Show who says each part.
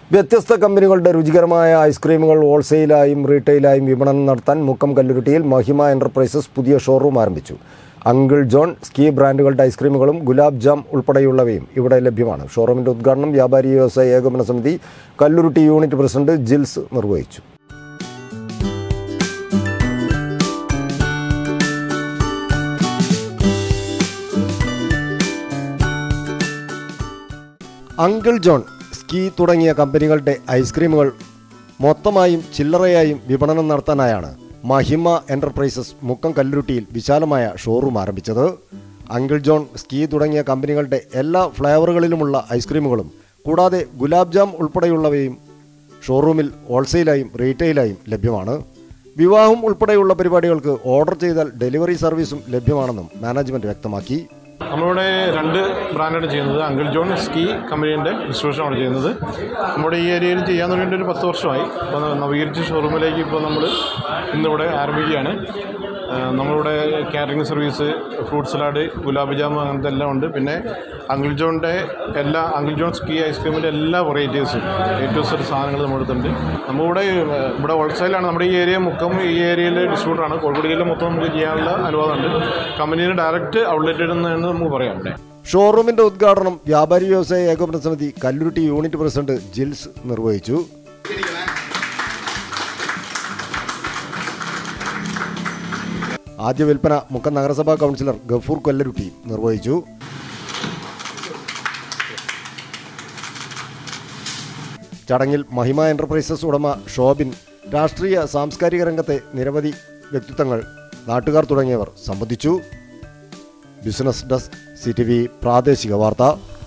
Speaker 1: വ്യത്യസ്ത കമ്പനികളുടെ രുചികരമായ ഐസ്ക്രീമുകൾ ഹോൾസെയിലായും റീറ്റെയിലായും വിപണനം നടത്താൻ മുക്കം കല്ലുരുട്ടിയിൽ മഹിമ എന്റർപ്രൈസസ് പുതിയ ഷോറൂം ആരംഭിച്ചു അങ്കിൾ ജോൺ സ്കീ ബ്രാൻഡുകളുടെ ഐസ്ക്രീമുകളും ഗുലാബ് ജാം ഉൾപ്പെടെയുള്ളവയും ഇവിടെ ലഭ്യമാണ് ഷോറൂമിന്റെ ഉദ്ഘാടനം വ്യാപാരി വ്യവസായ ഏകോപന സമിതി കല്ലുരുട്ടി യൂണിറ്റ് പ്രസിഡന്റ് ജിൽസ് നിർവഹിച്ചു അങ്കിൾ ജോൺ സ്കീ തുടങ്ങിയ കമ്പനികളുടെ ഐസ്ക്രീമുകൾ മൊത്തമായും ചില്ലറയായും വിപണനം നടത്താനായാണ് മഹിമ എന്റർപ്രൈസസ് മുക്കം കല്ലുരുട്ടിയിൽ വിശാലമായ ഷോറൂം ആരംഭിച്ചത് അങ്കിൾ ജോൺ സ്കീ തുടങ്ങിയ കമ്പനികളുടെ എല്ലാ ഫ്ലേവറുകളിലുമുള്ള ഐസ്ക്രീമുകളും കൂടാതെ ഗുലാബ് ജാം ഉൾപ്പെടെയുള്ളവയും ഷോറൂമിൽ ഹോൾസെയിലായും റീറ്റെയിലായും ലഭ്യമാണ് വിവാഹം ഉൾപ്പെടെയുള്ള പരിപാടികൾക്ക് ഓർഡർ ചെയ്താൽ ഡെലിവറി സർവീസും ലഭ്യമാണെന്നും മാനേജ്മെന്റ് വ്യക്തമാക്കി
Speaker 2: നമ്മളിവിടെ രണ്ട് ബ്രാൻഡാണ് ചെയ്യുന്നത് അങ്കിൾ ജോൺ സ്കീ കമ്പനീൻ്റെ ഡിസ്ട്രിബ്യൂഷനാണ് ചെയ്യുന്നത് നമ്മുടെ ഈ ഏരിയയിൽ ചെയ്യാൻ തുടങ്ങിയിട്ട് ഒരു പത്ത് വർഷമായി അപ്പോൾ നവീകരിച്ച ഷോറൂമിലേക്ക് ഇപ്പോൾ നമ്മൾ ഇന്നിവിടെ ആരംഭിക്കുകയാണ് ആ, നമ്മളിവിടെ catering service fruit salad gulab jamun അങ്ങനത്തെ എല്ലാം ഉണ്ട് പിന്നെ അങ്കിൾ ജോണിൻ്റെ എല്ലാ അങ്കിൾ ജോൺ സ്കീ ഐസ്ക്രീമിൻ്റെ എല്ലാ വെറൈറ്റീസും ഏറ്റവും സെറ്റ് സാധനങ്ങൾ നമ്മുടെ അടുത്തുണ്ട് നമ്മളിവിടെ ആ, ഇവിടെ ഹോൾസെയിലാണ് നമ്മുടെ ഈ ഏരിയ മുക്കം ഈ ഏരിയയിൽ ഡിസ്ട്രിബ്യൂട്ടറാണ് കോഴിക്കോട് ജില്ല മൊത്തം നമുക്ക് ചെയ്യാനുള്ള അനുവാദമുണ്ട് കമ്പനീന് ഡയറക്റ്റ് ഔട്ട്ലെറ്റ് എന്ന് നമുക്ക് പറയാം ഇവിടെ
Speaker 1: ഷോറൂമിന്റെ ഉദ്ഘാടനം വ്യാപാരി വ്യവസായ ഏകോപന സമിതി കല്ലുരുട്ടി യൂണിറ്റ് പ്രസിഡന്റ് ജിൽസ് നിർവഹിച്ചു ആദ്യ വിൽപ്പന മുക്കം നഗരസഭാ കൗൺസിലർ ഗഫൂർ കൊല്ലരുട്ടി നിർവഹിച്ചു ചടങ്ങിൽ മഹിമ എന്റർപ്രൈസസ് ഉടമ ഷോബിൻ രാഷ്ട്രീയ സാംസ്കാരിക രംഗത്തെ നിരവധി വ്യക്തിത്വങ്ങൾ നാട്ടുകാർ തുടങ്ങിയവർ സംബന്ധിച്ചു business desk C T V പ്രാദേശിക വാർത്ത